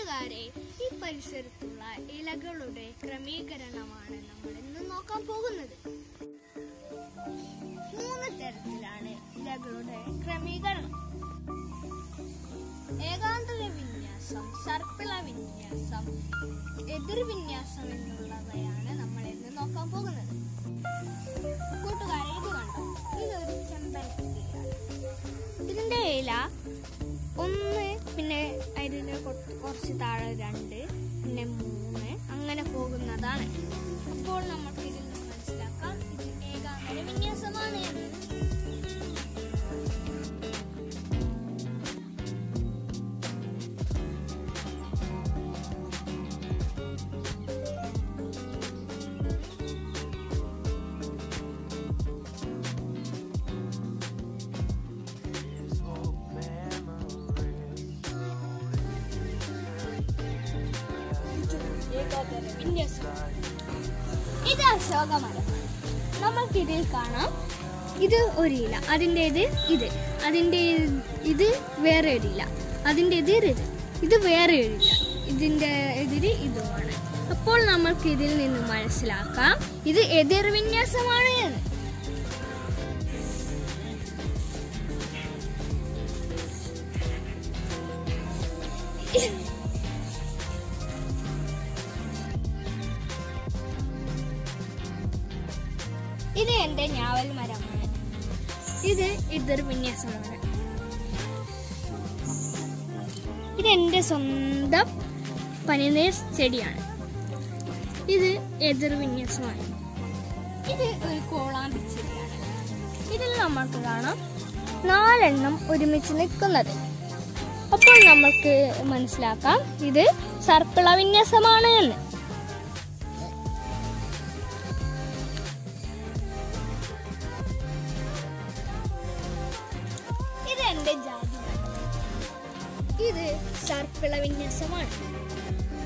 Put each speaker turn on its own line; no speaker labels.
കൂട്ടുകാരെ ഈ പരിസരത്തുള്ള ഇലകളുടെ ക്രമീകരണമാണ് നമ്മൾ ഇന്ന് നോക്കാൻ പോകുന്നത് മൂന്ന് തരത്തിലാണ് ഇലകളുടെ ക്രമീകരണം ഏകാന്തര വിന്യാസം സർപ്പിള വിന്യാസം എതിർ വിന്യാസം എന്നുള്ളവയാണ് നമ്മൾ ഇന്ന് നോക്കാൻ പോകുന്നത് കൂട്ടുകാരെ ഇത് കണ്ടോ ഇതൊരു ചെമ്പരത്തിയാണ് ഇതിന്റെ ഇല ഒന്ന് പിന്നെ അതിന് കൊ- കുറച്ച് താഴെ രണ്ട് പിന്നെ മൂന്ന് അങ്ങനെ പോകുന്നതാണ് അപ്പോൾ നമുക്ക് ഇതിൽ നിന്ന് മനസ്സിലാക്കാം ഇത് ഏകാന്തര വിന്യാസമാണ് എന്ന്. വിന്യാസം ഇത് അശോകമരം നമ്മൾക്ക് ഇതിൽ കാണാം ഇത് ഒരു ഇല അതിൻ്റെ ഇത് ഇത് അതിൻ്റെ ഇത് വേറെ ഒരു ഇല അതിൻ്റെ എതിർ ഇത് ഇത് വേറെ ഒരു ഇല ഇതിൻ്റെ എതിര് ഇതുമാണ് അപ്പോൾ നമ്മൾക്ക് ഇതിൽ നിന്ന് മനസ്സിലാക്കാം ഇത് എതിർ വിന്യാസമാണ് എന്ന് ഇത് എൻ്റെ ഞാവൽ മരമാണ് ഇത് എതിർ വിന്യാസമാണ് ഇത് എൻ്റെ സ്വന്തം പനിനീർ ചെടിയാണ് ഇത് എതിർ വിന്യാസമാണ് ഇത് ഒരു കോളാമ്പി ചെടിയാണ് ഇതിൽ നമ്മൾക്ക് കാണാം നാലെണ്ണം ഒരുമിച്ച് നിൽക്കുന്നത് അപ്പോൾ നമ്മൾക്ക് മനസ്സിലാക്കാം ഇത് സർപ്പിള വിന്യാസമാണ് എന്ന് ഇത് എന്റെ ജാതി ഇത് സർപ്പിള വിന്യാസമാണ്